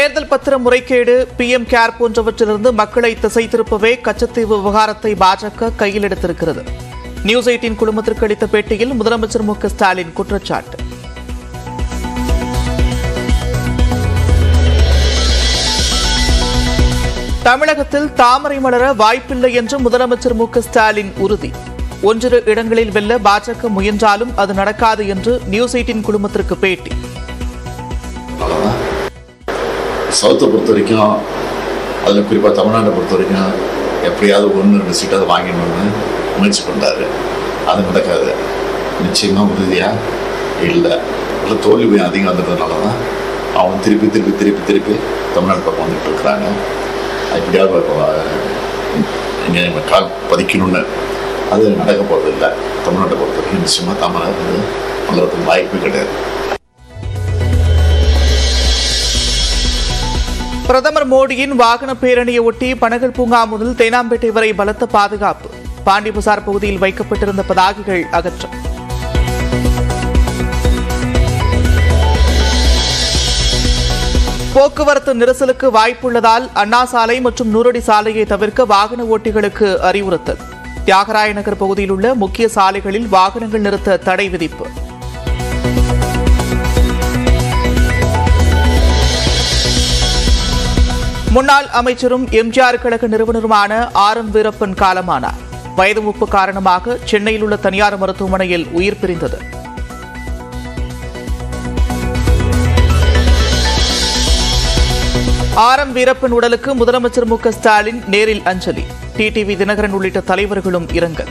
தேர்தல் பத்திர முறைகேடு பிஎம் கேர் போன்றவற்றிலிருந்து மக்களை திசை திருப்பவே கச்சத்தீவு விவகாரத்தை பாஜக கையில் எடுத்திருக்கிறது நியூஸ் எயிட்டின் குழுமத்திற்கு அளித்த பேட்டியில் முதலமைச்சர் மு க ஸ்டாலின் குற்றச்சாட்டு தமிழகத்தில் தாமரை மலர வாய்ப்பில்லை என்று முதலமைச்சர் மு க ஸ்டாலின் உறுதி ஒன்றிரு இடங்களில் வெல்ல பாஜக முயன்றாலும் அது நடக்காது என்று நியூஸ் எயிட்டின் குழுமத்திற்கு பேட்டி அவ்வளோதான் சவுத்தை பொறுத்த வரைக்கும் அதில் குறிப்பாக தமிழ்நாட்டை பொறுத்த வரைக்கும் எப்படியாவது ஒன்று ரெண்டு சீட்டாவது வாங்கிடணும்னு முயற்சி பண்ணுறாரு அது நடக்காது நிச்சயமாக உறுதியாக இல்லை இல்லை தோல்வி அதிகம் வந்துட்டதுனால தான் அவங்க திருப்பி திருப்பி திருப்பி திருப்பி தமிழ்நாடு பக்கம் வந்துட்டு இருக்கிறாங்க எப்படியாவது இங்கே கால் பதிக்கணும்னு அது நடக்க போகிறது இல்லை தமிழ்நாட்டை பொறுத்த வரைக்கும் நிச்சயமாக தமிழ்நாடு வந்து வளர்றதுக்கு வாய்ப்பு கிடையாது பிரதமர் மோடியின் வாகன பேரணியை ஒட்டி பனகல் பூங்கா முதல் தேனாம்பேட்டை வரை பலத்த பாதுகாப்பு பாண்டிபுசார் பகுதியில் வைக்கப்பட்டிருந்த பதாகைகள் அகற்றம் போக்குவரத்து நெரிசலுக்கு வாய்ப்புள்ளதால் அண்ணா சாலை மற்றும் நூறடி சாலையை தவிர்க்க வாகன ஓட்டிகளுக்கு அறிவுறுத்தல் தியாகராய நகர் பகுதியில் உள்ள முக்கிய சாலைகளில் வாகனங்கள் நிறுத்த தடை விதிப்பு முன்னாள் அமைச்சரும் எம்ஜிஆர் கழக நிறுவனருமான ஆர் எம் வீரப்பன் காலமானார் வயது மூப்பு காரணமாக சென்னையில் உள்ள தனியார் மருத்துவமனையில் உயிர் பிரிந்தது ஆர் எம் வீரப்பன் உடலுக்கு முதலமைச்சர் மு க ஸ்டாலின் நேரில் அஞ்சலி டிடிவி தினகரன் உள்ளிட்ட தலைவர்களும் இரங்கல்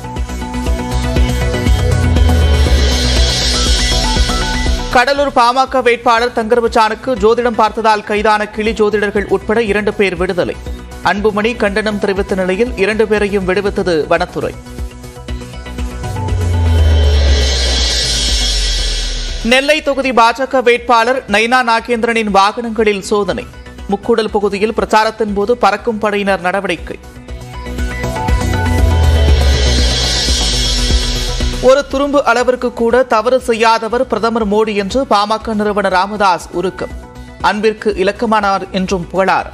கடலூர் பாமக வேட்பாளர் தங்கர்பச்சானுக்கு ஜோதிடம் பார்த்ததால் கைதான கிளி ஜோதிடர்கள் உட்பட இரண்டு பேர் விடுதலை அன்புமணி கண்டனம் தெரிவித்த நிலையில் இரண்டு பேரையும் விடுவித்தது வனத்துறை நெல்லை தொகுதி பாஜக வேட்பாளர் நைனா நாகேந்திரனின் வாகனங்களில் சோதனை முக்கூடல் பகுதியில் பிரச்சாரத்தின் போது பறக்கும் படையினர் நடவடிக்கை ஒரு துரும்பு அளவிற்கு கூட தவறு செய்யாதவர் பிரதமர் மோடி என்று பாமக நிறுவனர் ராமதாஸ் உருக்கம் அன்பிற்கு இலக்கமானார் என்றும் புகழார்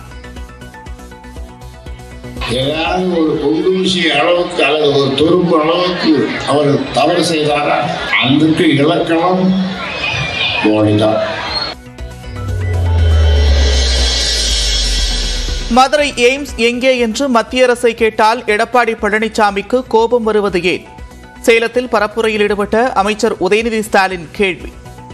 ஏதாவது ஒரு குண்டுசி அளவுக்கு அல்லது ஒரு துரும்பு அளவுக்கு அவர் தவறு செய்தாரா அதுக்கு இலக்கணம் மோடிதான் மதுரை எய்ம்ஸ் எங்கே என்று மத்திய அரசை கேட்டால் எடப்பாடி பழனிசாமிக்கு கோபம் வருவது ஏன் சேலத்தில் பரப்புரையில் ஈடுபட்ட அமைச்சர் உதயநிதி ஸ்டாலின் கேள்வி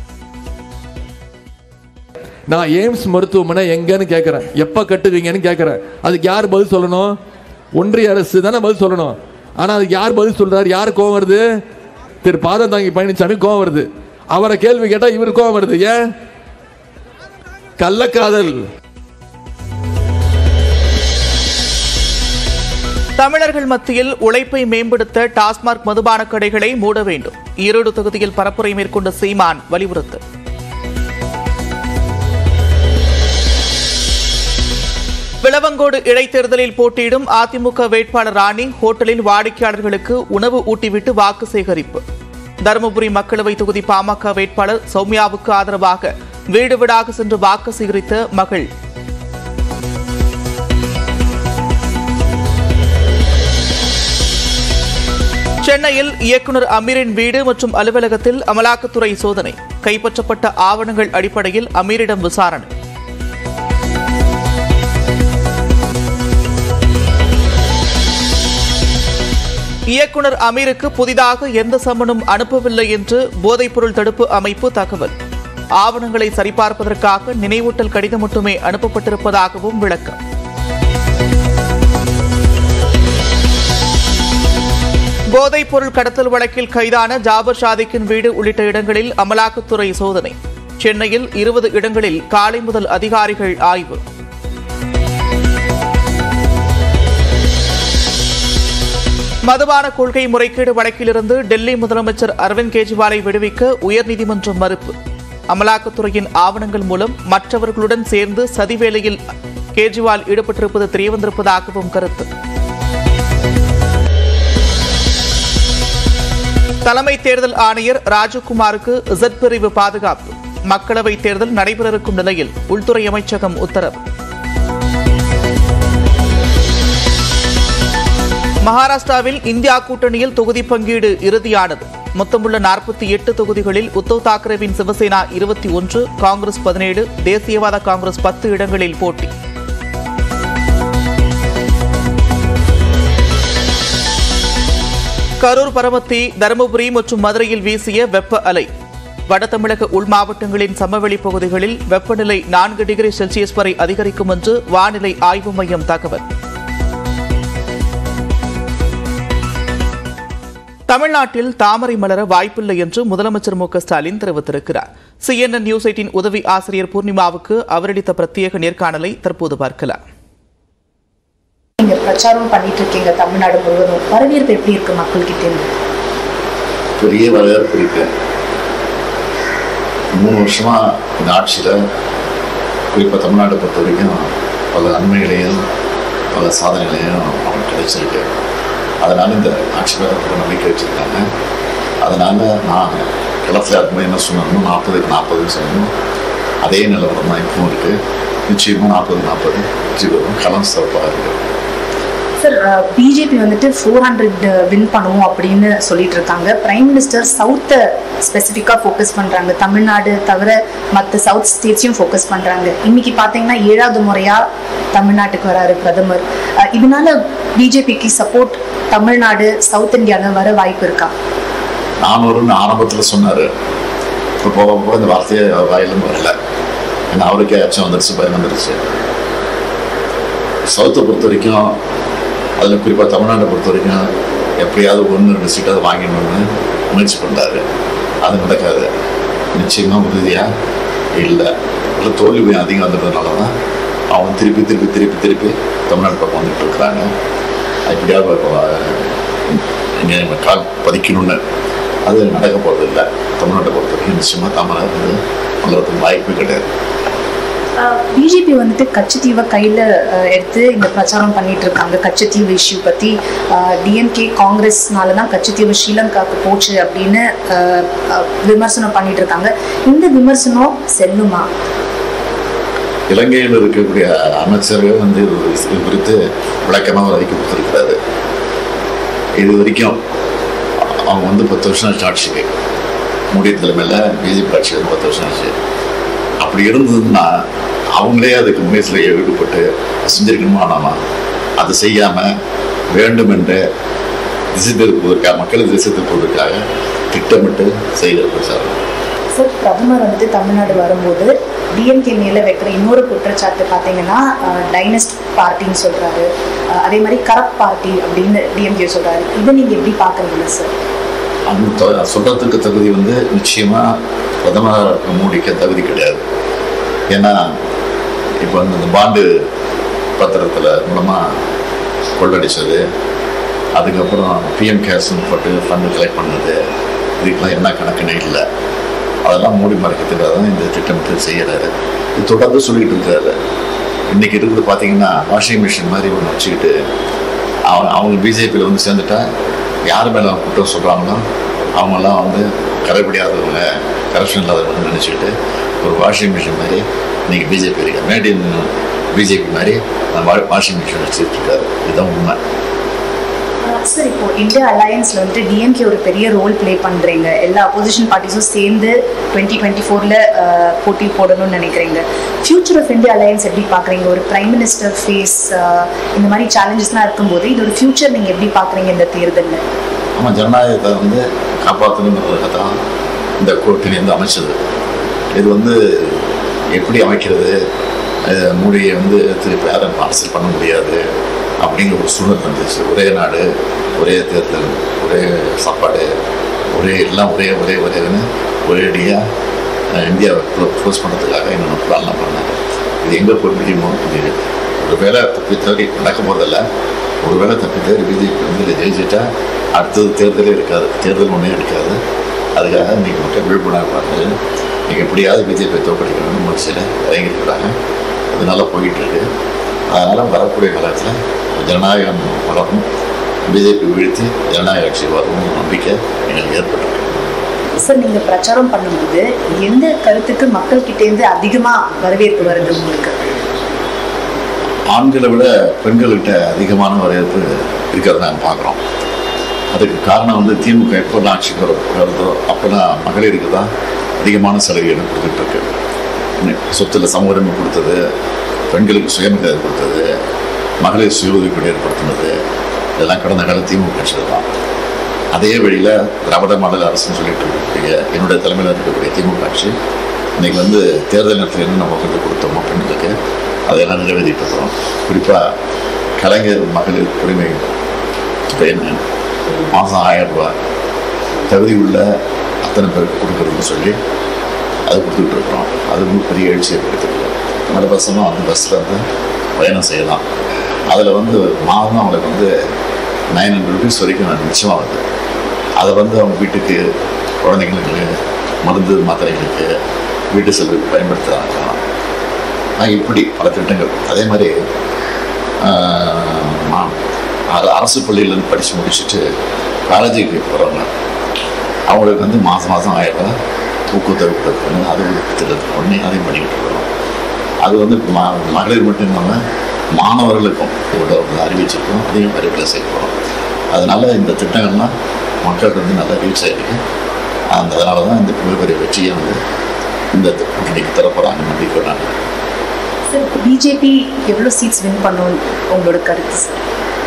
நான் எய்ம்ஸ் மருத்துவமனை எங்கன்னு கேட்குறேன் எப்போ கட்டுவீங்கன்னு கேட்குறேன் அதுக்கு யார் பதில் சொல்லணும் ஒன்றிய அரசு தானே பதில் சொல்லணும் ஆனால் அதுக்கு யார் பதில் சொல்றாரு யார் கோவம் வருது திரு பாதம் தாங்கி பழனிசாமி கோவம் வருது அவரை கேள்வி கேட்டால் இவர் கோவம் வருது ஏன் கள்ளக்காதல் தமிழர்கள் மத்தியில் உழைப்பை மேம்படுத்த டாஸ்மாக் மதுபான கடைகளை மூட வேண்டும் ஈரோடு தொகுதியில் பரப்புரை மேற்கொண்ட சீமான் வலியுறுத்தல் விளவங்கோடு இடைத்தேர்தலில் போட்டியிடும் அதிமுக வேட்பாளர் ராணி ஹோட்டலில் வாடிக்கையாளர்களுக்கு உணவு ஊட்டிவிட்டு வாக்கு சேகரிப்பு தருமபுரி மக்களவை தொகுதி பாமக வேட்பாளர் சௌமியாவுக்கு ஆதரவாக வீடு வீடாக சென்று வாக்கு சேகரித்த மகள் சென்னையில் இயக்குனர் அமீரின் வீடு மற்றும் அலுவலகத்தில் அமலாக்கத்துறை சோதனை கைப்பற்றப்பட்ட ஆவணங்கள் அடிப்படையில் அமீரிடம் விசாரணை இயக்குனர் அமீருக்கு புதிதாக எந்த சம்மனும் அனுப்பவில்லை என்று போதைப்பொருள் தடுப்பு அமைப்பு தகவல் ஆவணங்களை சரிபார்ப்பதற்காக நினைவூட்டல் கடிதம் மட்டுமே அனுப்பப்பட்டிருப்பதாகவும் விளக்கம் போதைப் பொருள் கடத்தல் வழக்கில் கைதான ஜாபர் ஷாதிக்கின் வீடு உள்ளிட்ட இடங்களில் அமலாக்கத்துறை சோதனை சென்னையில் இருபது இடங்களில் காலை முதல் அதிகாரிகள் ஆய்வு மதுபான கொள்கை முறைகேடு வழக்கிலிருந்து டெல்லி முதலமைச்சர் அரவிந்த் கெஜ்ரிவாலை விடுவிக்க உயர்நீதிமன்றம் மறுப்பு அமலாக்கத்துறையின் ஆவணங்கள் மூலம் மற்றவர்களுடன் சேர்ந்து சதி வேலையில் கெஜ்ரிவால் ஈடுபட்டிருப்பது தெரியவந்திருப்பதாகவும் கருத்து தலைமை தேர்தல் ஆணையர் ராஜகுமாருக்கு இசட் பிரிவு பாதுகாப்பு மக்களவைத் தேர்தல் நடைபெற இருக்கும் நிலையில் உள்துறை அமைச்சகம் உத்தரவு மகாராஷ்டிராவில் இந்தியா கூட்டணியில் தொகுதி பங்கீடு இறுதியானது மொத்தமுள்ள நாற்பத்தி எட்டு தொகுதிகளில் உத்தவ் தாக்கரேவின் சிவசேனா இருபத்தி ஒன்று காங்கிரஸ் பதினேழு தேசியவாத காங்கிரஸ் பத்து இடங்களில் போட்டி கரூர் பரமத்தி தருமபுரி மற்றும் மதுரையில் வீசிய வெப்ப அலை வட தமிழக உள் மாவட்டங்களின் சமவெளி பகுதிகளில் வெப்பநிலை நான்கு டிகிரி செல்சியஸ் வரை அதிகரிக்கும் என்று வானிலை ஆய்வு மையம் தகவல் தமிழ்நாட்டில் தாமரை மலர வாய்ப்பில்லை என்று முதலமைச்சர் மு க ஸ்டாலின் தெரிவித்திருக்கிறார் சிஎன்என் நியூஸ் எயிட்டின் உதவி ஆசிரியர் பூர்ணிமாவுக்கு அவரளித்த பிரத்யேக நேர்காணலை தற்போது பார்க்கலாம் நீங்க பிரச்சாரம் பண்ணிட்டு இருக்கீங்க தமிழ்நாடு முழுவதும் வரவேற்பு எப்படி இருக்கு மக்கள் கிட்ட இருந்து பெரிய வரவேற்பு இருக்கு மூணு வருஷமா இந்த ஆட்சியில் குறிப்பாக தமிழ்நாட்டை பொறுத்த வரைக்கும் பல நன்மைகளையும் பல சாதனைகளையும் அவங்களுக்கு கிடைச்சிருக்கு அதனால இந்த ஆட்சி மேலே ரொம்ப நம்பிக்கை வச்சிருக்காங்க அதனால நான் களத்தில் இருக்கும்போது என்ன சொன்னோம் நாற்பதுக்கு நாற்பதுன்னு சொன்னோம் அதே நிலவரம் தான் இப்பவும் இருக்கு நிச்சயமாக நாற்பது நாற்பது வெற்றி பெறும் களம் சிறப்பாக இருக்குது சார் பிஜேபி வந்துட்டு ஃபோர் ஹண்ட்ரட் வின் பண்ணுவோம் அப்படின்னு சொல்லிட்டு இருக்காங்க பிரைம் மினிஸ்டர் சவுத்தை ஸ்பெசிஃபிக்காக ஃபோக்கஸ் பண்றாங்க தமிழ்நாடு தவிர மற்ற சவுத் ஸ்டேட்ஸையும் ஃபோக்கஸ் பண்றாங்க இன்னைக்கு பார்த்தீங்கன்னா ஏழாவது முறையா தமிழ்நாட்டுக்கு வராரு பிரதமர் அஹ், இதனால பிஜேபிக்கு சப்போர்ட் தமிழ்நாடு சவுத் இந்தியாவில் வர வாய்ப்பு இருக்கா நானூறுன்னு ஆரம்பத்தில் சொன்னார் இப்போ போக போக இந்த வார்த்தையே அவர் வாயிலும் வரல ஏன்னா அவருக்கே அச்சம் வந்துருச்சு பயம் வந்துருச்சு சவுத்தை பொறுத்த வரைக்கும் அதில் குறிப்பாக தமிழ்நாட்டை பொறுத்த வரைக்கும் எப்படியாவது ஒன்று ரெண்டு சீட்டாவது வாங்கிடணும்னு முயற்சி பண்ணுறாரு அது நடக்காது நிச்சயமாக உறுதியாக இல்லை இல்லை தோல்வி அதிகம் வந்துட்டதுனால தான் அவங்க திருப்பி திருப்பி திருப்பி திருப்பி தமிழ்நாடு பக்கம் வந்துட்டு இருக்கிறாங்க எப்படியாவது இப்போ இங்கே நம்ம கால் பதிக்கணும்னு அது நடக்க போகிறது இல்லை தமிழ்நாட்டை பொறுத்த வரைக்கும் நிச்சயமாக தமிழக வந்து வளர்றதுக்கு வாய்ப்பு கிடையாது பிஜேபி வந்துட்டு கச்சத்தீவை கையில் எடுத்து இந்த பிரச்சாரம் பண்ணிட்டு இருக்காங்க கச்சத்தீவு இஷ்யூ பற்றி டிஎம்கே காங்கிரஸ்னால தான் கச்சத்தீவு ஸ்ரீலங்காவுக்கு போச்சு அப்படின்னு அஹ், அஹ், விமர்சனம் பண்ணிட்டு இருக்காங்க இந்த விமர்சனம் செல்லுமா இலங்கையில் இருக்கக்கூடிய அமைச்சர்கள் வந்து இது இது குறித்து விளக்கமாக அறிக்கை கொடுத்துருக்கிறாரு இது வரைக்கும் அவங்க வந்து பத்து வருஷம் ஆச்சு ஆட்சிக்கு மோடி தலைமையில் பிஜேபி ஆட்சி வந்து பத்து வருஷம் ஆச்சு அப்படி இருந்ததுன்னா அவங்களே அதுக்கு முயற்சியில் ஈடுபட்டு செஞ்சிருக்கணுமா நாம அதை செய்யாமல் வேண்டும் என்று திசை திருப்புவதற்காக மக்களுக்கு திசை திருப்புவதற்காக திட்டமிட்டு செய்கிற பிரச்சாரம் சார் பிரதமர் வந்துட்டு தமிழ்நாடு வரும்போது டிஎம்கே மேலே வைக்கிற இன்னொரு குற்றச்சாட்டு பார்த்தீங்கன்னா டைனஸ்ட் பார்ட்டின்னு சொல்கிறாரு அதே மாதிரி கரப்ட் பார்ட்டி அப்படின்னு டிஎம்கே சொல்கிறாரு இதை நீங்கள் எப்படி பார்க்குறீங்க சார் அந்த த- சொல்றதுக்கு தகுதி வந்து நிச்சயமா பிரதமர் மோடிக்கு தகுதி கிடையாது ஏன்னா இப்போ வந்து இந்த பாண்டு பத்திரத்தில் மூலமா கொள்ளடிச்சது அதுக்கப்புறம் பிஎம் கேர்ஸ்னு போட்டு ஃபண்டு கலெக்ட் பண்ணது இதுக்கெல்லாம் என்ன கணக்குன்னே இல்லை அதெல்லாம் மூடி மறைக்கிறதுக்காக தான் இந்த திட்டமிட்டு செய்யறாரு இது தொடர்ந்து சொல்லிட்டு இருக்காரு இன்னைக்கு இருக்கிறது பார்த்தீங்கன்னா வாஷிங் மிஷின் மாதிரி ஒன்று வச்சுக்கிட்டு அவங்க அவங்க பிஜேபியில் வந்து சேர்ந்துட்டா யார் மேலே குற்றம் சொல்கிறாங்களோ அவங்கெல்லாம் வந்து கரைப்படியாதவங்க கரப்ஷன் இல்லாதவங்க நினச்சிக்கிட்டு ஒரு வாஷிங் மிஷின் மாதிரி இன்னைக்கு பிஜேபி இருக்கு மேட் இன் பிஜேபி மாதிரி வாஷிங் மிஷின் வச்சுட்டு இருக்காரு இதுதான் உண்மை சார் இப்போ இந்தியா அலையன்ஸ்ல வந்துட்டு டிஎம்கே ஒரு பெரிய ரோல் ப்ளே பண்றீங்க எல்லா அப்போசிஷன் பார்ட்டிஸும் சேர்ந்து டுவெண்ட்டி டுவெண்ட்டி ஃபோர்ல போட்டி போடணும்னு நினைக்கிறீங்க ஃபியூச்சர் ஆஃப் இந்தியா அலையன்ஸ் எப்படி பாக்குறீங்க ஒரு பிரைம் மினிஸ்டர் ஃபேஸ் இந்த மாதிரி சேலஞ்சஸ்லாம் இருக்கும்போது இதோட ஃபியூச்சர் நீங்க எப்படி பாக்குறீங்க இந்த தேர்தலில் நம்ம ஜனநாயகத்தை வந்து காப்பாற்றணுங்கிறதுக்காக தான் இந்த கூட்டணி வந்து அமைச்சது இது வந்து எப்படி அமைக்கிறது அஹ் மோடியை வந்து திருப்பி யாரும் அரசியல் பண்ண முடியாது அப்படிங்கிற ஒரு சூழல் இருந்துச்சு ஒரே நாடு ஒரே தேர்தல் ஒரே சாப்பாடு ஒரே எல்லாம் ஒரே ஒரே ஒரேன்னு ஒரேடியாக இந்தியாவை க்ளோஸ் பண்ணுறதுக்காக என்னென்ன பிளான்லாம் பண்ணாங்க இது எங்கே போய் முடியுமோ இது ஒரு வேலை தப்பி தவறி நடக்க போதில்ல ஒரு வேளை தப்பி தவறி பிஜேபி வந்து இதில் ஜெயிச்சிட்டா அடுத்தது தேர்தலே இருக்காது தேர்தல் ஒன்றே இருக்காது அதுக்காக இன்றைக்கி மக்கள் விழிப்புணர்வு பார்த்து நீங்கள் எப்படியாவது பிஜேபி தோற்கடிக்கணும்னு முயற்சியில் இறங்கியிருக்கிறாங்க அது நல்லா போயிட்டு இருக்கு அதனால் வரக்கூடிய காலத்தில் ஜனநாயகம் வளரும் பிஜேபி வீழ்த்தி ஜனநாயக ஆட்சி வரும் நம்பிக்கை எங்களுக்கு ஏற்பட்டிருக்கு சார் நீங்க பிரச்சாரம் பண்ணும்போது எந்த கருத்துக்கு மக்கள் கிட்ட இருந்து அதிகமா வரவேற்பு வருது உங்களுக்கு ஆண்களை விட பெண்கள்கிட்ட அதிகமான வரவேற்பு இருக்கிறத நாங்கள் பார்க்குறோம் அதுக்கு காரணம் வந்து திமுக எப்போ ஆட்சிக்கு வர- வருதோ அப்போதான் மகளிருக்கு தான் அதிகமான சலுகைகள் கொடுத்துட்டு இருக்கு இன்னும் சொத்துல சமூகமே கொடுத்தது பெண்களுக்கு சுயமரியாதை கொடுத்தது மகளிர் சுய உதவிக்குழு ஏற்படுத்தினது இதெல்லாம் கடந்த கால திமுக ஆட்சியில் தான் அதே வழியில் திராவிட மாடல் அரசுன்னு சொல்லிட்டு இருக்கக்கூடிய என்னுடைய தலைமையில் இருக்கக்கூடிய திமுக ஆட்சி இன்னைக்கு வந்து தேர்தல் நேரத்தில் என்ன நம்ம வந்து கொடுத்தோமோ பெண்களுக்கு அதையெல்லாம் நிறைவேற்றிட்டு இருக்கிறோம் குறிப்பாக கலைஞர் மகளிர் உரிமை தொகைன்னு மாதம் ஆயிரம் ரூபாய் தகுதி உள்ள அத்தனை பேருக்கு கொடுக்குறதுன்னு சொல்லி அது கொடுத்துட்டு இருக்கிறோம் அது ரொம்ப பெரிய எழுச்சி ஏற்படுத்திருக்கு இலவசமாக வந்து பஸ்ஸில் வந்து பயணம் செய்யலாம் அதில் வந்து மாதம் அவங்களுக்கு வந்து நைன் ஹண்ட்ரட் ருபீஸ் வரைக்கும் மிச்சமாக வருது அதை வந்து அவங்க வீட்டுக்கு குழந்தைங்களுக்கு மருந்து மாத்திரைகளுக்கு வீட்டு செலவுக்கு பயன்படுத்துகிறாங்க நான் இப்படி பல திட்டங்கள் அதே மாதிரி ஆஹ், மா- அர- அரசு பள்ளியிலேருந்து படித்து முடிச்சுட்டு காலேஜுக்கு போகிறவங்க அவங்களுக்கு வந்து மாதம் மாதம் ஆயிரம் ரூபாய் ஊக்கத்தொகை கொடுக்குறாங்க அது ஒரு திட்டத்தை பண்ணி அதையும் பண்ணிக்கிட்டு இருக்கிறோம் அது வந்து ம மகளிர் மட்டும் இல்லாமல் மாணவர்களுக்கும் இதோட வந்து அறிவிச்சிருக்கோம் அதையும் அறிவிப்பில் செய்யப்போகிறோம் அதனால இந்த திட்டங்கள்லாம் மக்களுக்கு வந்து நல்லா ரீச் ஆகிருக்கு அந்த அதனால தான் இந்த மிகப்பெரிய வெற்றியை வந்து இந்த கூட்டணிக்கு தரப்போகிறாங்க நம்பிக்கை நாங்கள் சார் பிஜேபி எவ்வளோ சீட்ஸ் வின் பண்ணும் உங்களோட கருத்து சார்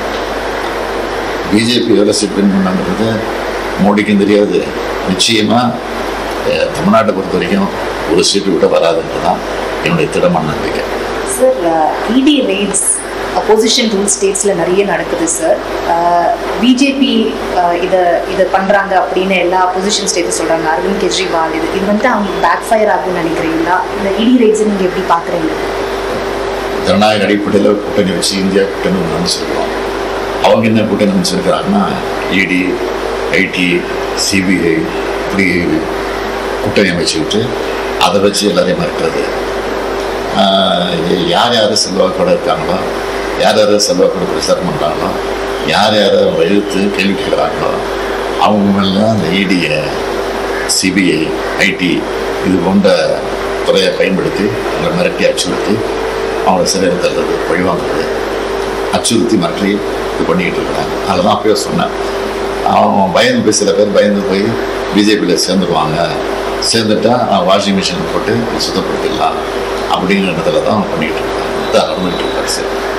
பிஜேபி எவ்வளோ சீட் வின் பண்ணாங்கிறது மோடிக்கும் தெரியாது நிச்சயமாக தமிழ்நாட்டை பொறுத்த வரைக்கும் ஒரு சீட்டு விட வராதுன்றது தான் என்னுடைய திடமான நம்பிக்கை சார் இடி ரெய்ட்ஸ் அப்போசிஷன் ரூல் ஸ்டேட்ஸில் நிறைய நடக்குது சார் பிஜேபி இதை இதை பண்ணுறாங்க அப்படின்னு எல்லா அப்போசிஷன் ஸ்டேட்ஸும் சொல்கிறாங்க அரவிந்த் கெஜ்ரிவால் இது இது வந்து அவங்களுக்கு பேக் ஃபயர் ஆகும்னு நினைக்கிறீங்களா இந்த இடி ரெய்ட்ஸை நீங்கள் எப்படி பார்க்குறீங்க ஜனநாயக அடிப்படையில் கூட்டணி வச்சு இந்தியா கூட்டணி ஒன்று அமைச்சிருக்கிறோம் அவங்க என்ன கூட்டணி அமைச்சிருக்கிறாங்கன்னா இடி ஐடி சிபிஐ இப்படி கூட்டணி அமைச்சுக்கிட்டு அதை வச்சு எல்லாரையும் மறுக்கிறது ஆஹ் யார் யார் செல்வாக்கோட இருக்காங்களோ யார் யார் செல்வாக்கோட பிரச்சாரம் பண்ணுறாங்களோ யார் யாரை எதிர்த்து கேள்வி கேட்குறாங்களோ அவங்க மேலே அந்த இடியை சிபிஐ ஐடி இது போன்ற துறையை பயன்படுத்தி அவங்களை மிரட்டி அச்சுறுத்தி அவங்கள சிறையில் தள்ளுறது பழிவாங்குறது அச்சுறுத்தி மிரட்டி இது பண்ணிக்கிட்டு இருக்கிறாங்க அதெல்லாம் அப்பயே சொன்னேன் அவன் பயந்து போய் சில பேர் பயந்து போய் பிஜேபியில் சேர்ந்துருவாங்க சேர்ந்துட்டா வாஷிங் மிஷின் போட்டு சுத்தப்படுத்திடலாம் அப்படிங்கிற இடத்துல தான் பண்ணிக்கிட்டு இருக்காங்க இதான் நடந்துகிட்டு இருக்காரு சார்